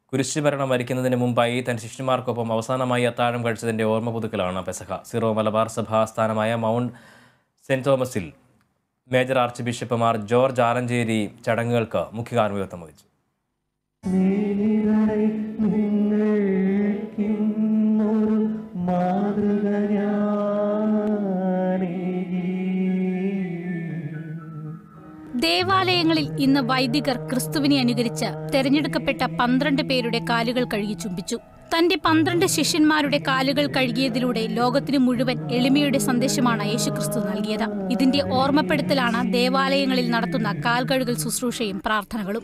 കുരിശുമരണം മരിക്കുന്നതിന് മുമ്പായി തന്റെ ശിഷ്യന്മാർക്കൊപ്പം അവസാനമായി അത്താഴം കഴിച്ചതിന്റെ ഓർമ്മ പുതുക്കലാണ് പെസഹ സീറോ മലബാർ സഭ ആസ്ഥാനമായ മൗണ്ട് സെന്റ് തോമസിൽ major archbishop Mar George Alencherry ചടങ്ങുകൾക്ക് മുഖ്യ കാർമ്മികത്വം വഹിച്ചു നീലിതരെ നിങ്ങൾക്കിന്നൊരു മാതൃക ഞാനേകി ദേവാലയങ്ങളിൽ ഇന്ന് വൈദികർ ക്രിസ്തുവിനെ അനുകരിച്ച് തെരഞ്ഞെടുക്കപ്പെട്ട പന്ത്രണ്ട് പേരുടെ കാലുകൾ കഴുകി ചുംബിച്ചു തന്റെ പന്ത്രണ്ട് ശിഷ്യന്മാരുടെ കാലുകൾ കഴുകിയതിലൂടെ ലോകത്തിന് മുഴുവൻ എളിമയുടെ സന്ദേശമാണ് യേശുക്രിസ്തു നൽകിയത് ഇതിന്റെ ഓർമ്മപ്പെടുത്തലാണ് ദേവാലയങ്ങളിൽ നടത്തുന്ന കാൽ കഴുകൽ ശുശ്രൂഷയും പ്രാർത്ഥനകളും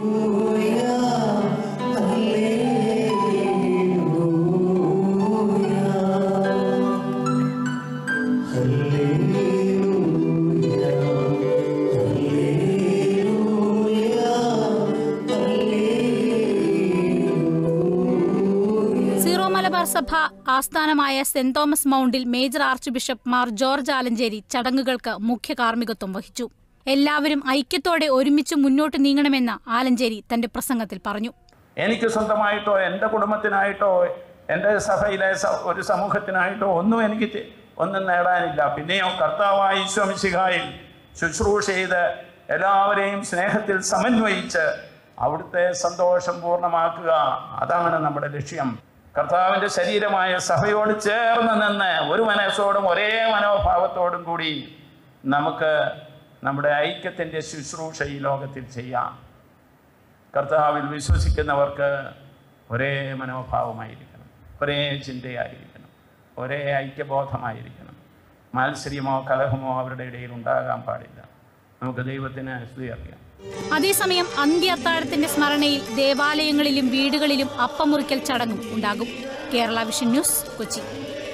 സീറോ മലബാർ സഭ ആസ്ഥാനമായ സെന്റ് തോമസ് മൗണ്ടിൽ major archbishop Mar George Alencherry ചടങ്ങുകൾക്ക് മുഖ്യ കാർമ്മികത്വം വഹിച്ചു എല്ലാവരും ഐക്യത്തോടെ ഒരുമിച്ച് മുന്നോട്ട് നീങ്ങണമെന്ന് ആലഞ്ചേരി തന്റെ പ്രസംഗത്തിൽ പറഞ്ഞു എനിക്ക് സ്വന്തമായിട്ടോ എൻ്റെ കുടുംബത്തിനായിട്ടോ എൻ്റെ സഭയിലെ സ- ഒരു സമൂഹത്തിനായിട്ടോ ഒന്നും എനിക്ക് ചെ- ഒന്നും നേടാനില്ല പിന്നെയോ കർത്താവായ ഈശ്വമിശിഹായിൽ ശുശ്രൂഷ ചെയ്ത് എല്ലാവരെയും സ്നേഹത്തിൽ സമന്വയിച്ച് അവിടുത്തെ സന്തോഷം പൂർണ്ണമാക്കുക അതാണ് നമ്മുടെ ലക്ഷ്യം കർത്താവിൻ്റെ ശരീരമായ സഭയോട് ചേർന്ന് നിന്ന് ഒരു മനസ്സോടും ഒരേ മനോഭാവത്തോടും കൂടി നമുക്ക് നമ്മുടെ ഐക്യത്തിൻ്റെ ശുശ്രൂഷ ഈ ലോകത്തിൽ ചെയ്യാം കർത്താവിൽ വിശ്വസിക്കുന്നവർക്ക് ഒരേ മനോഭാവമായിരിക്കണം ഒരേ ചിന്തയായിരിക്കണം ഒരേ ഐക്യബോധമായിരിക്കണം മാത്സര്യമോ കലഹമോ അവരുടെ ഇടയിൽ ഉണ്ടാകാൻ പാടില്ല നമുക്ക് ദൈവത്തിന് സ്തുതി അറിയാം അതേസമയം അന്ത്യ അത്താഴത്തിന്റെ സ്മരണയിൽ ദേവാലയങ്ങളിലും വീടുകളിലും അപ്പമുറിക്കൽ ചടങ്ങും ഉണ്ടാകും കേരള വിഷൻ ന്യൂസ് കൊച്ചി